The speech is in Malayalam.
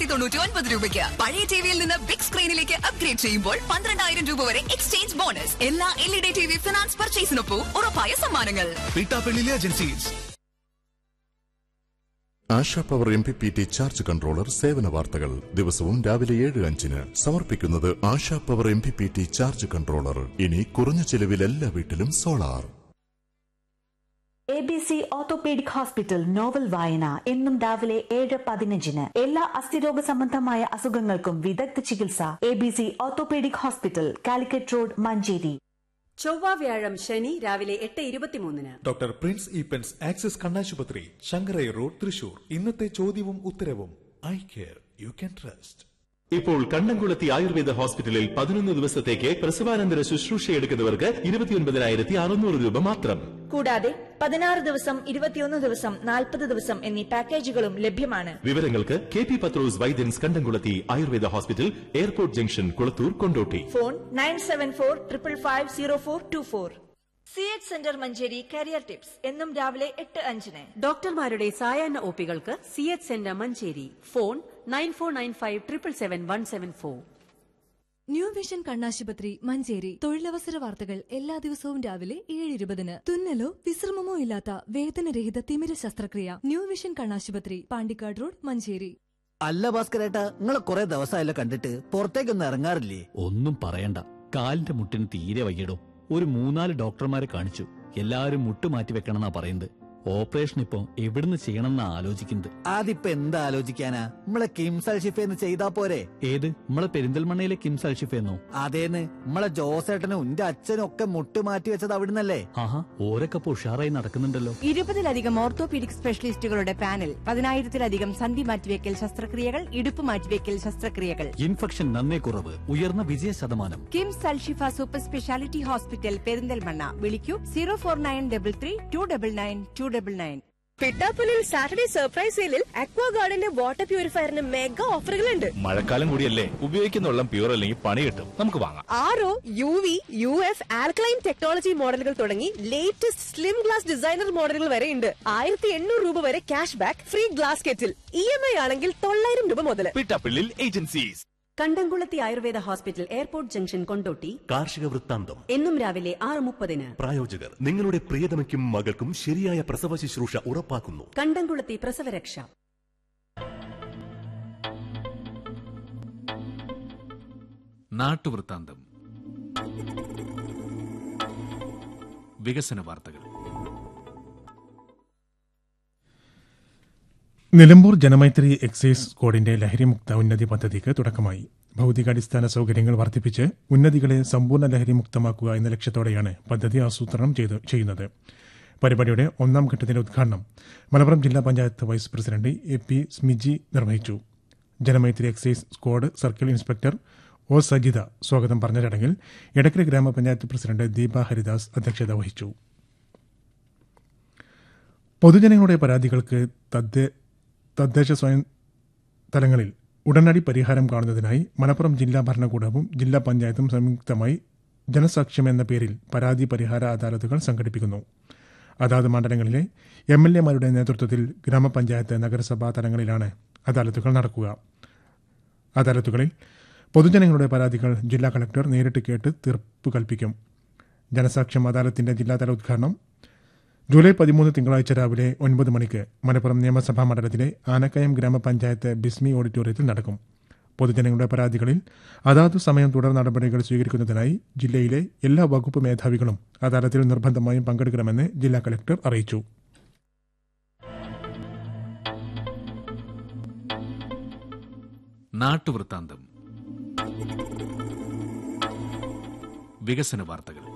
തൊണ്ണൂറ്റി ഒൻപത് രൂപയ്ക്ക് പഴയ ടിവിയിൽ നിന്ന് ബിഗ് സ്ക്രീനിലേക്ക് അപ്ഗ്രേഡ് ചെയ്യുമ്പോൾ പന്ത്രണ്ടായിരം രൂപ വരെ എക്സ്ചേഞ്ച് ബോണസ് എല്ലാ L E D T V finance പർച്ചേസിനൊപ്പം ഉറപ്പായ സമ്മാനങ്ങൾ പീട്ടാപ്പള്ളിയിലെ agencies Asha power M P P T charge controller സേവന വാർത്തകൾ ദിവസവും രാവിലെ ഏഴ് അഞ്ചിന് സമർപ്പിക്കുന്നത് Asha power M P P T charge controller ഇനി കുറഞ്ഞ ചെലവിൽ എല്ലാ വീട്ടിലും solar A B C orthopaedic hospital novel വായന എന്നും രാവിലെ ഏഴ് പതിനഞ്ചിന് എല്ലാ അസ്ഥിരോഗ സംബന്ധമായ അസുഖങ്ങൾക്കും വിദഗ്ധ ചികിത്സ A B C orthopaedic hospital Calicut road Manjeri ചൊവ്വ വ്യാഴം ശനി രാവിലെ എട്ട് ഇരുപത്തിമൂന്നിന് ഡോക്ടർ പ്രിൻസ് ഈപ്പൻസ് ആക്സിസ് കണ്ണാശുപത്രി ശങ്കരൈ റോഡ് തൃശൂർ ഇന്നത്തെ ചോദ്യവും ഉത്തരവും I care you can trust ഇപ്പോൾ കണ്ണംകുളത്തി ആയുർവേദ ഹോസ്പിറ്റലിൽ പതിനൊന്ന് ദിവസത്തേക്ക് പ്രസവാനന്തര ശുശ്രൂഷ എടുക്കുന്നവർക്ക് ഇരുപത്തിയൊൻപതിനായിരത്തി അറുന്നൂറ് രൂപ മാത്രം കൂടാതെ പതിനാറ് ദിവസം ഇരുപത്തിയൊന്ന് ദിവസം നാൽപ്പത് ദിവസം എന്നീ പാക്കേജുകളും ലഭ്യമാണ് വിവരങ്ങൾക്ക് കെ പി പത്രോസ് വൈദ്യൻസ് Kandamkulathi Ayurveda hospital airport junction Kulathur Kondotty phone nine seven four triple five zero four two four C H centre Manjeri career tips എന്നും രാവിലെ എട്ട് അഞ്ചിന് ഡോക്ടർമാരുടെ സായാഹ്ന ഒപികൾക്ക് C H centre Manjeri phone nine four nine five triple seven one seven four new vision കണ്ണാശുപത്രി മഞ്ചേരി തൊഴിലവസര വാർത്തകൾ എല്ലാ ദിവസവും രാവിലെ ഏഴ് ഇരുപതിന് തുന്നലോ വിശ്രമമോ ഇല്ലാത്ത വേദനരഹിത തിമിര ശസ്ത്രക്രിയ ന്യൂ വിഷൻ കണ്ണാശുപത്രി പാണ്ടിക്കാട് റോഡ് മഞ്ചേരി അല്ല ഭാസ്കരേട്ടാ നിങ്ങളെ കുറെ ദിവസമായല്ലോ കണ്ടിട്ട് പുറത്തേക്കൊന്നും ഇറങ്ങാറില്ലേ ഒന്നും പറയണ്ട കാലിന്റെ മുട്ടിന് തീരെ വയ്യടോ ഒരു മൂന്നാല് ഡോക്ടർമാരെ കാണിച്ചു എല്ലാവരും മുട്ട് മാറ്റി വെക്കണമെന്നാ പറയുന്നത് ഓപ്പറേഷൻ ഇപ്പൊ എവിടുന്ന് ചെയ്യണമെന്നാ ആലോചിക്കുന്നത് അതിപ്പോ എന്താ ആലോചിക്കാനാ നമ്മളെ കിംസൽ ഷിഫേന്ന് ചെയ്താ പോരെ ഏത് നമ്മളെ പെരിന്തൽമണ്ണയിലെ കിംസ് അൽഷിഫെന്നോ അതേന്ന് നമ്മളെ ജോസേട്ടനും എന്റെ അച്ഛനും ഒക്കെ മുട്ട് മാറ്റി വെച്ചത് അവിടുന്നല്ലേ ആഹാ ഓരൊക്കെ ഇപ്പൊ ഉഷാറായി നടക്കുന്നുണ്ടല്ലോ ഇരുപതിലധികം ഓർത്തോപീഡിക് സ്പെഷ്യലിസ്റ്റുകളുടെ പാനൽ പതിനായിരത്തിലധികം സന്ധി മാറ്റിവെക്കൽ ശസ്ത്രക്രിയകൾ ഇടുപ്പ് മാറ്റിവെക്കൽ ശസ്ത്രക്രിയകൾ ഇൻഫെക്ഷൻ നന്നേ കുറവ് ഉയർന്ന വിജയ ശതമാനം KIMS Al Shifa super speciality hospital Perinthalmanna വിളിക്കൂ zero four nine double three two double nine two double nine പിട്ടാപ്പുലിൽ സാറ്റർഡേ സർപ്രൈസ് സെയിലിൽ അക്വാ ഗാർഡന്റെ വാട്ടർ പ്യൂരിഫയറിന് മെഗാ ഓഫറുകളുണ്ട് മഴക്കാലം കൂടിയല്ലേ ഉപയോഗിക്കുന്ന വെള്ളം പ്യൂർ അല്ലെങ്കിൽ പണി കിട്ടും നമുക്ക് വാങ്ങാം R O U V U F alkaline technology മോഡലുകൾ തുടങ്ങി ലേറ്റസ്റ്റ് സ്ലിം ഗ്ലാസ് ഡിസൈനർ മോഡലുകൾ വരെ ഉണ്ട് ആയിരത്തി എണ്ണൂറ് രൂപ വരെ cash back free glass kettle E M I ആണെങ്കിൽ തൊള്ളായിരം രൂപ മുതൽ പിട്ടാപ്പിള്ളിൽ agencies Kandamkulathi Ayurveda hospital airport junction Kondotty കാർഷിക വൃത്താന്തം എന്നും രാവിലെ ആറ് മുപ്പതിന് പ്രായോജകർ നിങ്ങളുടെ പ്രിയതമയ്ക്കും മകൾക്കും ശരിയായ പ്രസവ ശുശ്രൂഷ ഉറപ്പാക്കുന്നു കണ്ടംകുളത്തി പ്രസവരക്ഷ നാട്ടുവൃത്താന്തം വികസന വാർത്തകൾ നിലമ്പൂർ ജനമൈത്രി എക്സൈസ് കോഡിന്റെ ലഹരിമുക്ത ഉന്നതി പദ്ധതിക്ക് തുടക്കമായി ഭൗതികാടിസ്ഥാന സൗകര്യങ്ങൾ വർദ്ധിപ്പിച്ച് ഉന്നതികളെ സമ്പൂർണ്ണ ലഹരിമുക്തമാക്കുക എന്ന ലക്ഷ്യത്തോടെയാണ് പദ്ധതി ആസൂത്രണം ചെയ്ത് ചെയ്യുന്നത് പരിപാടിയുടെ ഒന്നാം ഘട്ടത്തിന്റെ ഉദ്ഘാടനം മലപ്പുറം ജില്ലാ panchayat vice president A P Smiji നിർവഹിച്ചു Janamaithri excise squad circle inspector O Sajitha സ്വാഗതം പറഞ്ഞ ചടങ്ങിൽ എടക്കര ഗ്രാമപഞ്ചായത്ത് പ്രസിഡന്റ് ദീപ ഹരിദാസ് അധ്യക്ഷത വഹിച്ചു പൊതുജനങ്ങളുടെ പരാതികൾക്ക് തദ്ദേ തദ്ദേശ സ്വയം തലങ്ങളിൽ ഉടനടി പരിഹാരം കാണുന്നതിനായി മലപ്പുറം ജില്ലാ ഭരണകൂടവും ജില്ലാ പഞ്ചായത്തും സംയുക്തമായി ജനസാക്ഷ്യം എന്ന പേരിൽ പരാതി പരിഹാര അദാലത്തുകൾ സംഘടിപ്പിക്കുന്നു അതാത് മണ്ഡലങ്ങളിലെ എം എൽ എമാരുടെ നേതൃത്വത്തിൽ ഗ്രാമപഞ്ചായത്ത് നഗരസഭാ തലങ്ങളിലാണ് അദാലത്തുകൾ നടക്കുക അദാലത്തുകളിൽ പൊതുജനങ്ങളുടെ പരാതികൾ ജില്ലാ കളക്ടർ നേരിട്ട് കേട്ട് തീർപ്പ് കൽപ്പിക്കും ജനസാക്ഷ്യം അദാലത്തിന്റെ ജില്ലാതല ഉദ്ഘാടനം ജൂലൈ പതിമൂന്ന് തിങ്കളാഴ്ച രാവിലെ ഒൻപത് മണിക്ക് മലപ്പുറം നിയമസഭാ മണ്ഡലത്തിലെ ആനക്കയം ഗ്രാമപഞ്ചായത്ത് ബിസ്മി ഓഡിറ്റോറിയത്തിൽ നടക്കും പൊതുജനങ്ങളുടെ പരാതികളിൽ അതാതു സമയം തുടർ നടപടികൾ സ്വീകരിക്കുന്നതിനായി ജില്ലയിലെ എല്ലാ വകുപ്പ് മേധാവികളും അദാലത്തിൽ നിർബന്ധമായും പങ്കെടുക്കണമെന്ന് ജില്ലാ കലക്ടർ അറിയിച്ചു നാട്ടുവൃത്താന്തം വികസന വാർത്തകൾ